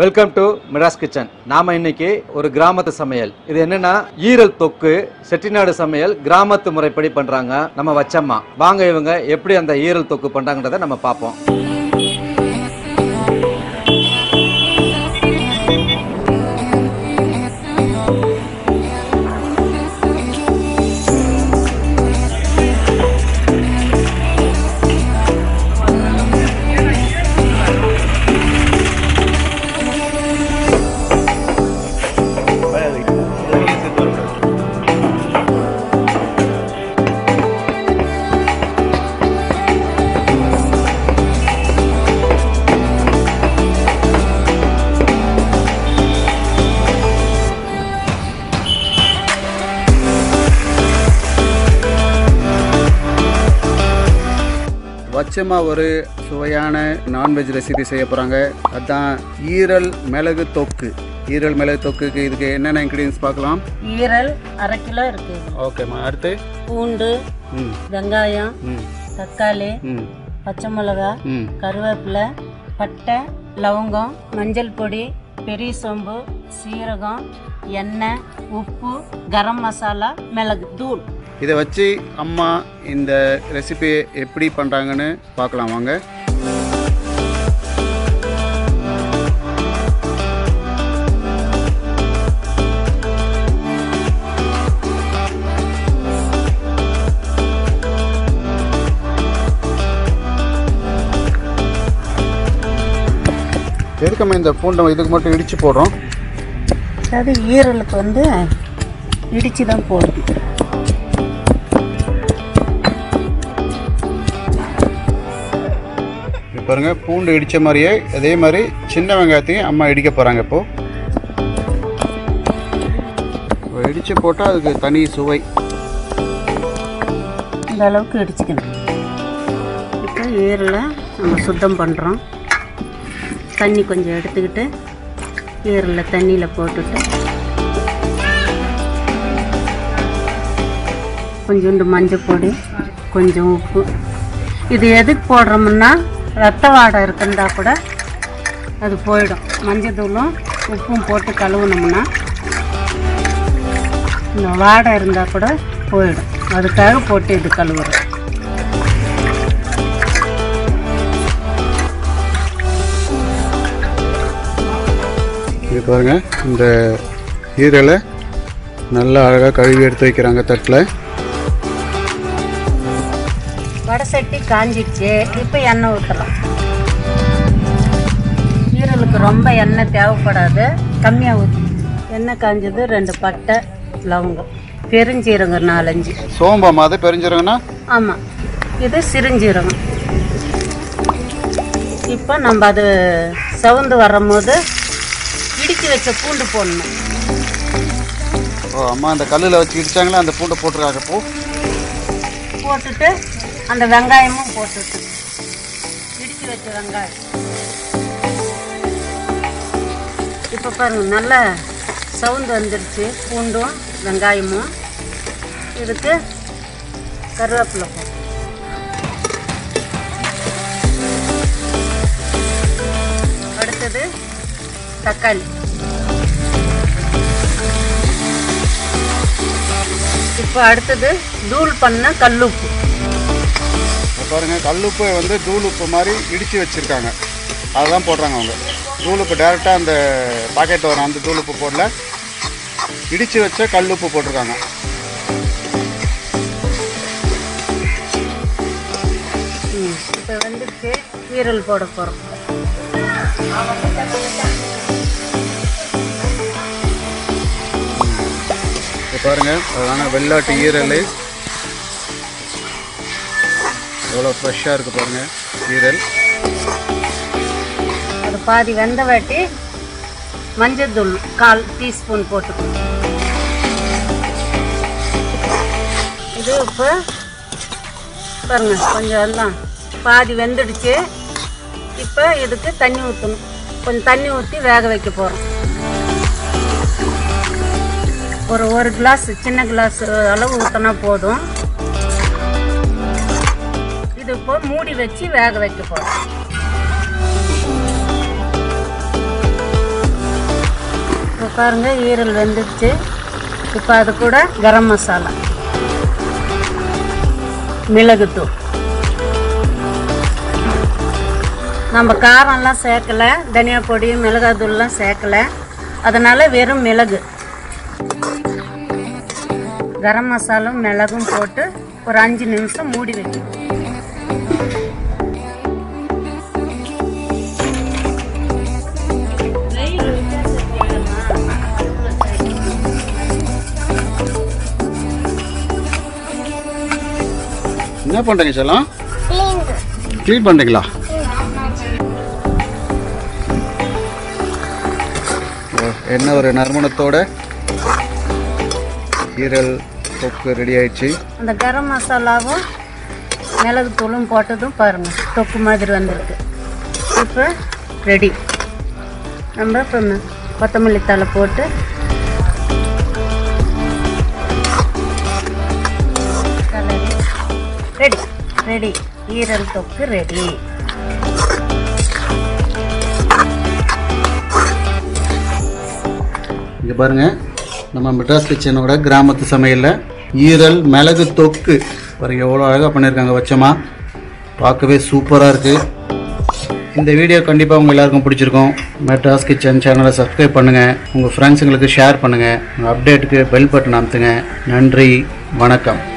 welcome to Miraz kitchen நாம இன்னைக்கு ஒரு கிராமத்து சமையல் இது என்னன்னா ஈரல் தொக்கு செட்டிநாடு சமையல் கிராமத்து முறைப்படி பண்றாங்க நம்ம வச்சம்மா வாங்க இவங்க எப்படி அந்த ஈரல் தொக்கு பண்றாங்கன்றதை நம்ம பார்ப்போம் வச்சமா ஒரு சுவையான நான்வெஜ் ரெசிபி செய்ய போகிறாங்க அதான் ஈரல் மிளகு தொக்கு ஈரல் மிளகு தொக்குக்கு இதுக்கு என்னென்ன இன்க்ரீடியன்ஸ் பார்க்கலாம் ஈரல் அரை கிலோ இருக்கு ஓகேம்மா அடுத்து பூண்டு ம் வெங்காயம் ம் தக்காளி ம் பச்சை மிளகா ம் கருவேப்பிலை பட்டை லவங்கம் மஞ்சள் பொடி பெரிய சோம்பு சீரகம் எண்ணெய் உப்பு கரம் மசாலா மிளகு தூள் இதை வச்சு அம்மா இந்த ரெசிபி எப்படி பண்ணுறாங்கன்னு பார்க்கலாம் வாங்க எதுக்கம்மா இந்த பூண்டை இதுக்கு மட்டும் இடித்து போடுறோம் அது ஈரலுக்கு வந்து இடித்து தான் போடும் இப்போ பாருங்க பூண்டு இடித்த மாதிரியே அதே மாதிரி சின்ன வெங்காயத்தையும் அம்மா இடிக்க போகிறாங்க இப்போ இடித்து போட்டால் அதுக்கு தனி சுவை இந்த அளவுக்கு இடிச்சுக்கணும் இப்போ ஈரலை நம்ம சுத்தம் பண்ணுறோம் தண்ணி கொஞ்சம் எடுத்துக்கிட்டு ஈரலை தண்ணியில் போட்டுட்டு கொஞ்சோண்டு மஞ்சள் பொடி கொஞ்சம் உப்பு இது எதுக்கு போடுறோம்னா ரத்த வாடை இருக்குந்தா கூட அது போயிடும் மஞ்சள் தூளும் உப்பும் போட்டு கழுவுனோம்னா இந்த வாடை இருந்தால் கூட போயிடும் அதுக்காக போட்டு இது கழுவுறோம் இது பாருங்க இந்த ஈரலை நல்லா அழகாக கழுவி எடுத்து வைக்கிறாங்க தட்டில் வடை சட்டி காஞ்சிடுச்சு இப்போ எண்ணெய் ஊற்றலாம் ஈரலுக்கு ரொம்ப எண்ணெய் தேவைப்படாது கம்மியாக ஊற்றி எண்ணெய் காஞ்சது ரெண்டு பட்டை லவங்கம் பெருஞ்சீரகம் நாலஞ்சு சோம்பம்மா அது பெருஞ்சிருங்கன்னா ஆமாம் இது சிறுஞ்சீரகம் இப்போ நம்ம அது சவுந்து வரும்போது இடித்து வச்ச பூண்டு போடணும் ஓ அம்மா அந்த கல்லில் வச்சு இடிச்சாங்களே அந்த பூண்டை போட்டுருக்காங்க இப்போ போட்டுட்டு அந்த வெங்காயமும் போட்டுட்டு இடித்து வச்ச வெங்காயம் இப்போ பாருங்க நல்லா சவுண்டு வந்துடுச்சு பூண்டும் வெங்காயமும் இதுக்கு கருவேப்பிலை போட்டு அடுத்தது தக்காளி இப்போ அடுத்தது தூள் பண்ண கல்லுப்பு இப்போ பாருங்க கல்லுப்பை வந்து தூள் உப்பு மாதிரி இடித்து வச்சுருக்காங்க அதுதான் போடுறாங்க அவங்க தூள் உப்பு டேரெக்டாக அந்த பாக்கெட் வரும் அந்த தூள் உப்பு போடல இடித்து வச்ச கல் உப்பு போட்டிருக்காங்க ம் இப்போ வந்துட்டு ஈரல் போட போகிறோம் இப்போ பாருங்க அதான வெள்ளாட்டு ஈரல் எவ்வளோ ஃப்ரெஷ்ஷாக இருக்குது பாருங்க ஈரல் அது பாதி வெந்த வாட்டி மஞ்சள் தூள் கால் டீஸ்பூன் போட்டுக்கணும் இது இப்போ பாருங்க கொஞ்சம் எல்லாம் பாதி வெந்துடுச்சு இப்போ இதுக்கு தண்ணி ஊற்றணும் கொஞ்சம் தண்ணி ஊற்றி வேக வைக்க போகிறோம் ஒரு ஒரு கிளாஸ் சின்ன கிளாஸ் அளவு ஊற்றினா போதும் இது இப்போ மூடி வச்சு வேக வைக்க போகிறோம் பாருங்க ஈரல் வெந்துடுச்சு இப்போ அது கூட கரம் மசாலா மிளகுத்தூள் நம்ம காரம்லாம் சேர்க்கல தனியா பொடி மிளகாத்தூள்லாம் சேர்க்கல அதனால வெறும் மிளகு கரம் மசாலும் மிளகும் போட்டு ஒரு அஞ்சு நிமிஷம் மூடி வைக்கணும் என்ன பண்ணுறீங்க செல்லம் க்ளீன் பண்ணுறீங்களா என்ன ஒரு நறுமணத்தோட ஈரல் தொக்கு ரெடி ஆயிடுச்சு அந்த கரம் மசாலாவும் மிளகுத்தூளும் போட்டதும் பாருங்க தொக்கு மாதிரி வந்திருக்கு இப்போ ரெடி நம்ம இப்போ கொத்தமல்லி தழை போட்டு ரெடி ரெடி ஈரல் தொக்கு ரெடி இங்கே பாருங்க நம்ம மெட்ராஸ் கிச்சனோட கிராமத்து சமையலில் ஈரல் மிளகு தொக்கு பாருங்க எவ்வளோ அழகாக பண்ணியிருக்காங்க வச்சமா பார்க்கவே சூப்பராக இருக்குது இந்த வீடியோ கண்டிப்பாக உங்கள் எல்லாருக்கும் பிடிச்சிருக்கும் மெட்ராஸ் கிச்சன் சேனலை சப்ஸ்கிரைப் பண்ணுங்கள் உங்கள் ஃப்ரெண்ட்ஸுங்களுக்கு ஷேர் பண்ணுங்கள் உங்கள் அப்டேட்டுக்கு பெல் பட்டன் அமுத்துங்க நன்றி வணக்கம்